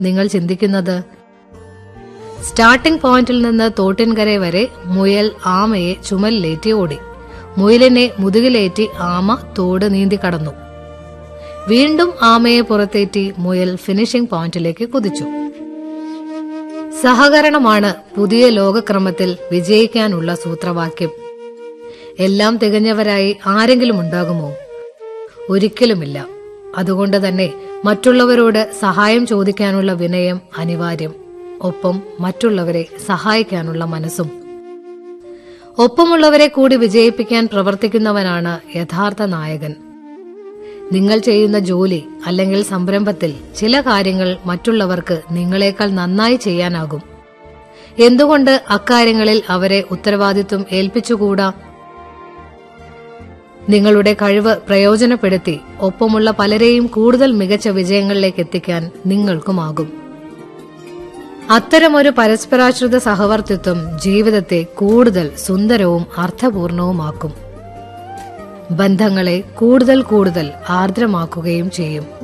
നിങ്ങൾ ചിന്തിക്കുന്നത് സ്റ്റാർട്ടിംഗ് പോയിന്റിൽ നിന്ന് തോട്ടിൻകര വരെ മുയൽ ആമയെ ചുമലിലേറ്റി ഓടി മുയലിനെ മുതുകിലേറ്റി ആമ തോട് നീന്തി കടന്നു വീണ്ടും ആമയെ പുറത്തേറ്റി മുയൽ ഫിനിഷിംഗ് പോയിന്റിലേക്ക് കുതിച്ചു സഹകരണമാണ് പുതിയ ലോകക്രമത്തിൽ വിജയിക്കാനുള്ള സൂത്രവാക്യം എല്ലാം തികഞ്ഞവരായി ആരെങ്കിലും ഉണ്ടാകുമോ ഒരിക്കലുമില്ല അതുകൊണ്ട് തന്നെ മറ്റുള്ളവരോട് സഹായം ചോദിക്കാനുള്ള വിനയം അനിവാര്യം ഒപ്പം മറ്റുള്ളവരെ സഹായിക്കാനുള്ള മനസ്സും ഒപ്പമുള്ളവരെ കൂടി വിജയിപ്പിക്കാൻ പ്രവർത്തിക്കുന്നവനാണ് യഥാർത്ഥ നായകൻ നിങ്ങൾ ചെയ്യുന്ന ജോലി അല്ലെങ്കിൽ സംരംഭത്തിൽ ചില കാര്യങ്ങൾ മറ്റുള്ളവർക്ക് നിങ്ങളെക്കാൾ നന്നായി ചെയ്യാനാകും എന്തുകൊണ്ട് അക്കാര്യങ്ങളിൽ അവരെ ഉത്തരവാദിത്വം ഏൽപ്പിച്ചുകൂടാ നിങ്ങളുടെ കഴിവ് പ്രയോജനപ്പെടുത്തി ഒപ്പമുള്ള പലരെയും കൂടുതൽ മികച്ച വിജയങ്ങളിലേക്ക് എത്തിക്കാൻ നിങ്ങൾക്കുമാകും അത്തരമൊരു പരസ്പരാശ്രിത സഹവർത്തിത്വം ജീവിതത്തെ കൂടുതൽ സുന്ദരവും അർത്ഥപൂർണവുമാക്കും ബന്ധങ്ങളെ കൂടുതൽ കൂടുതൽ ആർദ്രമാക്കുകയും ചെയ്യും